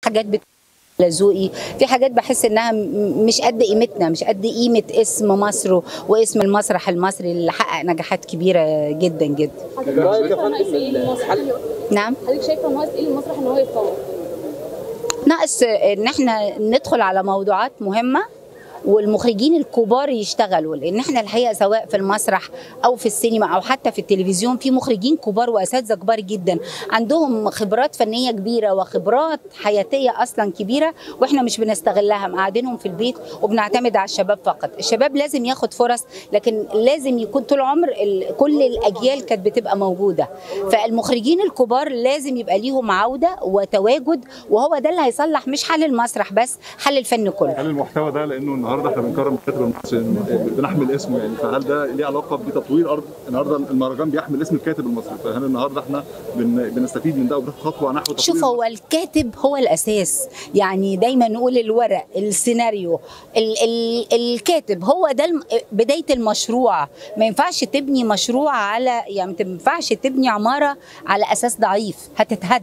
حاجات بت... على ذوقي في حاجات بحس انها م- مش قد قيمتنا مش قد قيمه اسم مصر واسم المسرح المصري اللي حقق نجاحات كبيره جدا جدا رايك يا فندم الحل نعم حضرتك شايفه ناقص ايه للمسرح ان هو يتطور؟ ناقص ان احنا ندخل على موضوعات مهمه والمخرجين الكبار يشتغلوا لان احنا الحقيقه سواء في المسرح او في السينما او حتى في التلفزيون في مخرجين كبار واساتذه كبار جدا عندهم خبرات فنيه كبيره وخبرات حياتيه اصلا كبيره واحنا مش بنستغلها مقعدينهم في البيت وبنعتمد على الشباب فقط الشباب لازم ياخد فرص لكن لازم يكون طول عمر ال- كل الاجيال كانت بتبقى موجوده فالمخرجين الكبار لازم يبقى ليهم عوده وتواجد وهو ده اللي هيصلح مش حل المسرح بس حل الفن كله هل المحتوى ده لانه النهارده احنا بنكرم الكاتب المصري بنحمل اسمه يعني فهل ده ليه علاقه بتطوير ارض النهارده المهرجان بيحمل اسم الكاتب المصري فهل النهارده احنا بن... بنستفيد من ده وبناخد خطوه نحو تطوير شوف هو الكاتب هو الاساس يعني دايما نقول الورق السيناريو ال ال الكاتب هو ده الم- بدايه المشروع ما ينفعش تبني مشروع على يعني ما ينفعش تبني عماره على اساس ضعيف هتتهد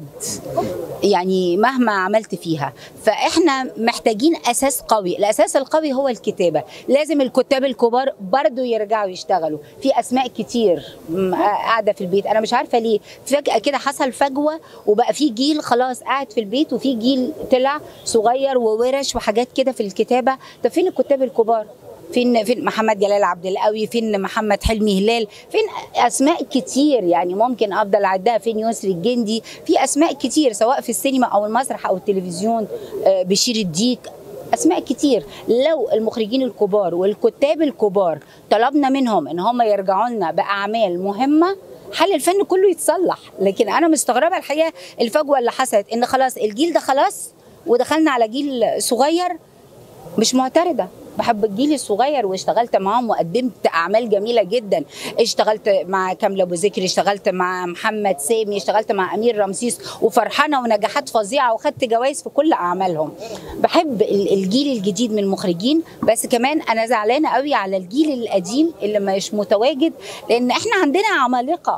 يعني مهما عملت فيها فاحنا محتاجين اساس قوي الاساس القوي هو الكتابه لازم الكتاب الكبار برضو يرجعوا يشتغلوا في اسماء كتير م- قاعده في البيت انا مش عارفه ليه فجاه كده حصل فجوه وبقى في جيل خلاص قاعد في البيت وفي جيل طلع صغير وورش وحاجات كده في الكتابه طب فين الكتاب الكبار فين فين محمد جلال عبد القوي فين محمد حلمي هلال فين اسماء كتير يعني ممكن افضل اعدها فين يسري الجندي في اسماء كتير سواء في السينما او المسرح او التلفزيون آه، بشير الديك اسماء كتير لو المخرجين الكبار والكتاب الكبار طلبنا منهم ان هم يرجعوا لنا باعمال مهمه حل الفن كله يتصلح لكن انا مستغربه الحقيقه الفجوه اللي حصلت ان خلاص الجيل ده خلاص ودخلنا على جيل صغير مش معترضه بحب الجيل الصغير واشتغلت معاهم وقدمت اعمال جميله جدا اشتغلت مع كامل ابو ذكري اشتغلت مع محمد سامي اشتغلت مع امير رمسيس وفرحانه ونجاحات فظيعه وخدت جوائز في كل اعمالهم بحب ال- الجيل الجديد من المخرجين بس كمان انا زعلانه قوي على الجيل القديم اللي مش متواجد لان احنا عندنا عمالقه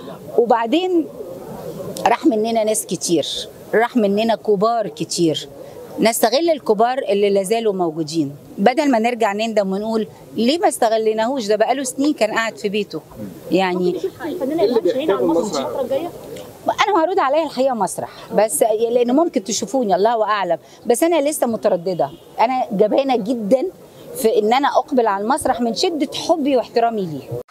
وبعدين راح مننا ناس كتير راح مننا كبار كتير نستغل الكبار اللي لازالوا موجودين بدل ما نرجع نندم ونقول ليه ما استغليناهوش ده بقاله سنين كان قاعد في بيته يعني الفنانه الهام شاهين على المسرح الفتره الجايه انا معروض عليا الحقيقه مسرح بس لان ممكن تشوفوني الله اعلم بس انا لسه متردده انا جبانه جدا في ان انا اقبل على المسرح من شده حبي واحترامي ليه